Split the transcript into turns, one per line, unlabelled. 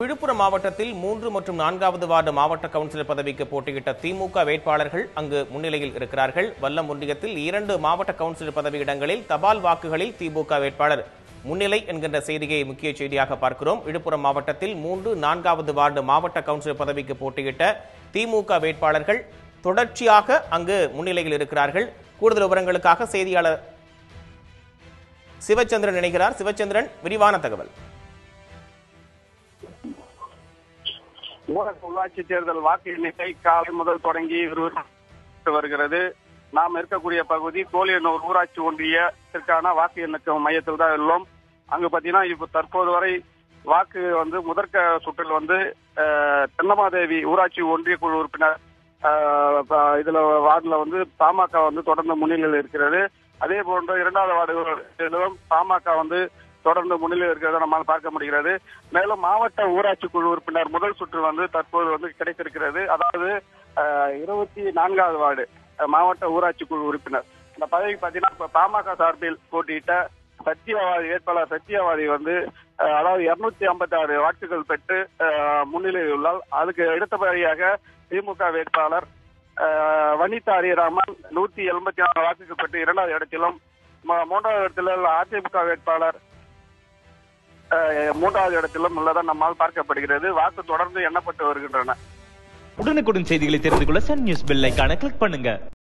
விழுப்புரம் மாவட்டத்தில் மூன்று மற்றும் நான்காவது வார்டு மாவட்ட கவுன்சிலர் பதவிக்கு போட்டியிட்ட திமுக வேட்பாளர்கள் அங்கு முன்னிலையில் இருக்கிறார்கள் வல்லம் ஒன்றியத்தில் இரண்டு மாவட்ட கவுன்சிலர் பதவி இடங்களில் தபால் வாக்குகளில் திமுக வேட்பாளர் முன்னிலை என்கின்ற செய்தியை முக்கிய செய்தியாக பார்க்கிறோம் விழுப்புரம் மாவட்டத்தில் மூன்று நான்காவது வார்டு மாவட்ட கவுன்சிலர் பதவிக்கு போட்டியிட்ட திமுக வேட்பாளர்கள் தொடர்ச்சியாக அங்கு முன்னிலையில் இருக்கிறார்கள் கூடுதல் விவரங்களுக்காக செய்தியாளர் சிவச்சந்திரன் இணைகிறார் சிவச்சந்திரன் விரிவான தகவல்
ஊரக உள்ளாட்சி தேர்தல் வாக்கு எண்ணிக்கை காலை முதல் தொடங்கி விறுவிறுப்பு வருகிறது நாம் இருக்கக்கூடிய பகுதி கோலியனூர் ஊராட்சி ஒன்றியத்திற்கான வாக்கு எண்ணிக்கை மையத்தில் தான் உள்ளோம் அங்கு பாத்தீங்கன்னா இப்ப தற்போது வரை வாக்கு வந்து முதற்க சுற்றில் வந்து அஹ், தென்னமாதேவி ஊராட்சி ஒன்றிய குழு உறுப்பினர் அஹ், ப- இதுல வார்டுல வந்து பாமக வந்து தொடர்ந்து முன்னிலையில் இருக்கிறது அதே போன்று இரண்டாவது வார்டுகளிலும் பாமக வந்து தொடர்ந்து முன்னிலையில் இருக்கிறத நம்மால் பார்க்க முடிகிறது மேலும் மாவட்ட ஊராட்சி குழு உறுப்பினர் முதல் சுற்று வந்து தற்போது வந்து கிடைத்திருக்கிறது அதாவது அஹ், இருபத்தி நான்காவது வார்டு அஹ், மாவட்ட ஊராட்சி குழு உறுப்பினர் இந்த பதவி பார்த்தீங்கன்னா இப்ப பாமக சார்பில் போட்டியிட்ட சத்தியவாதி வேட்பாளர் சத்தியவாதி வந்து அஹ், அதாவது இருநூத்தி ஐம்பத்தி ஆறு வாக்குகள் பெற்று அஹ், முன்னிலையில் உள்ளார் அதுக்கு அடுத்தபடியாக திமுக வேட்பாளர் அஹ், வனிதா ஹரிராமன் நூத்தி எண்பத்தி நாலு வாக்குகள் பெற்று இரண்டாவது இடத்திலும் ம- மூன்றாவது இடத்தில் அதிமுக வேட்பாளர் அஹ், மூன்றாவது இடத்திலும் உள்ளதாக நம்மால் பார்க்கப்படுகிறது வாக்கு தொடர்ந்து எண்ணப்பட்டு வருகின்றன
உடனுக்குடன் செய்திகளை தெரிந்து கொள்ள சன் நியூஸ் பெல் ஐகானை கிளிக் பண்ணுங்க